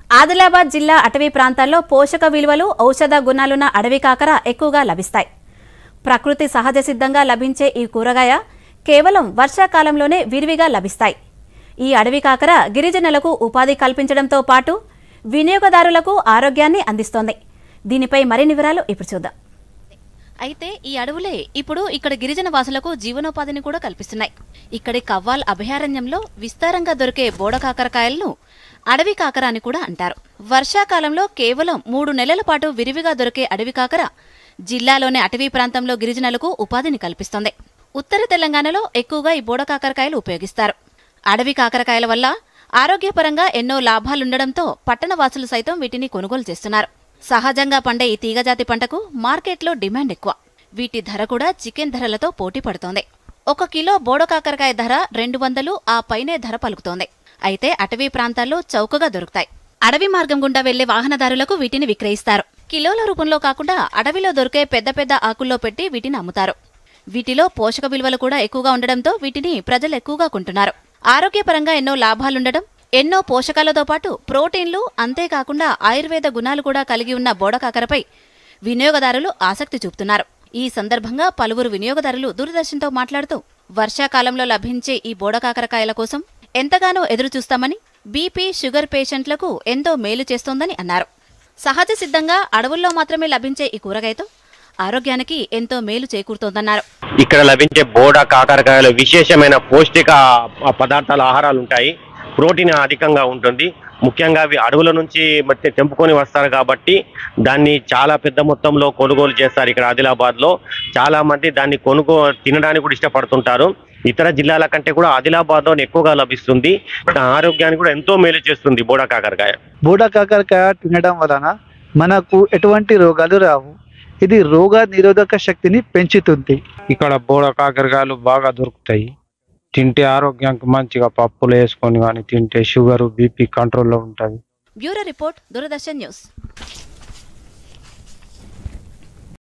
ఆదిలాబాద్ జిల్లా అటవీ ప్రాంతాల్లో పోషక విలువలు ఔషధ గుణాలున్న అడవి కాకర ఎక్కువగా లభిస్తాయి ప్రకృతి సహజ సిద్ధంగా లభించే ఈ కూరగాయ కేవలం వర్షాకాలంలోనే విరివిగా లభిస్తాయి ఈ అడవి కాకర గిరిజనులకు ఉపాధి కల్పించడంతో పాటు వినియోగదారులకు ఆరోగ్యాన్ని అందిస్తోంది దీనిపై మరిన్ని వివరాలు ఇప్పుడు చూద్దాం అయితే ఈ అడవులే ఇప్పుడు ఇక్కడ గిరిజన వాసులకు జీవనోపాధిని కూడా కల్పిస్తున్నాయి ఇక్కడి కవ్వాల్ అభయారణ్యంలో విస్తారంగా దొరికే బోడ కాకరకాయలను అడవి కాకర అని కూడా అంటారు వర్షాకాలంలో కేవలం మూడు నెలల పాటు విరివిగా దొరికే అడవి కాకర జిల్లాలోని అటవీ ప్రాంతంలో గిరిజనులకు ఉపాధిని కల్పిస్తోంది ఉత్తర తెలంగాణలో ఎక్కువగా ఈ బోడ కాకరకాయలు ఉపయోగిస్తారు అడవి కాకరకాయల వల్ల ఆరోగ్యపరంగా ఎన్నో లాభాలుండడంతో పట్టణవాసులు సైతం వీటిని కొనుగోలు చేస్తున్నారు సహజంగా పండే ఈ తీగజాతి పంటకు మార్కెట్లో డిమాండ్ ఎక్కువ వీటి ధర కూడా చికెన్ ధరలతో పోటీ పడుతోంది ఒక కిలో బోడ కాకరకాయ ధర రెండు వందలు ఆ పైనే ధర పలుకుతోంది అయితే అటవీ ప్రాంతాల్లో చౌకగా దొరుకుతాయి అడవి మార్గం గుండా వెళ్లే వాహనదారులకు వీటిని విక్రయిస్తారు కిలోల రూపంలో కాకుండా అడవిలో దొరికే పెద్ద పెద్ద ఆకుల్లో పెట్టి వీటిని అమ్ముతారు వీటిలో పోషక విలువలు కూడా ఎక్కువగా ఉండడంతో వీటిని ప్రజలు ఎక్కువగా కొంటున్నారు ఆరోగ్యపరంగా ఎన్నో లాభాలుండడం ఎన్నో పోషకాలతో పాటు ప్రోటీన్లు అంతేకాకుండా ఆయుర్వేద గుణాలు కూడా కలిగి ఉన్న బోడకాకరపై వినియోగదారులు ఆసక్తి చూపుతున్నారు ఈ సందర్భంగా పలువురు వినియోగదారులు దూరదర్శన్తో మాట్లాడుతూ వర్షాకాలంలో లభించే ఈ బోడకాకరకాయల కోసం ఎంతగానో ఎదురుచూస్తామని బీపీ షుగర్ పేషెంట్లకు ఎంతో మేలు చేస్తోందని అన్నారు సహజ సిద్ధంగా అడవుల్లో మాత్రమే లభించే ఈ కూరగాయతో ఆరోగ్యానికి ఎంతో మేలు చేకూరుతోందన్నారు ఇక్కడ లభించే బోడ కాకరకాయలు విశేషమైన పౌష్టిక పదార్థాలు ఆహారాలు ఉంటాయి ప్రోటీన్ అధికంగా ఉంటుంది ముఖ్యంగా అవి అడవుల నుంచి మట్టి తెంపుకొని వస్తారు కాబట్టి దాన్ని చాలా పెద్ద మొత్తంలో కొనుగోలు చేస్తారు ఇక్కడ ఆదిలాబాద్లో చాలా మంది దాన్ని కొనుగో తినడానికి కూడా ఇష్టపడుతుంటారు ఇతర జిల్లాల కంటే కూడా ఆదిలాబాద్లో ఎక్కువగా లభిస్తుంది ఆరోగ్యానికి కూడా ఎంతో మేలు చేస్తుంది బోడ కాకరకాయ బూడ కాకరకాయ తినడం వలన మనకు ఎటువంటి రోగాలు రావు ఇది రోగ నిరోధక శక్తిని పెంచుతుంది ఇక్కడ బోడ కాకరకాయలు బాగా దొరుకుతాయి తింటే ఆరోగ్యానికి మంచిగా పప్పులు వేసుకొని కానీ తింటే షుగర్ బీపీ కంట్రోల్లో ఉంటుంది బ్యూరో రిపోర్ట్ దూరదర్శన్ న్యూస్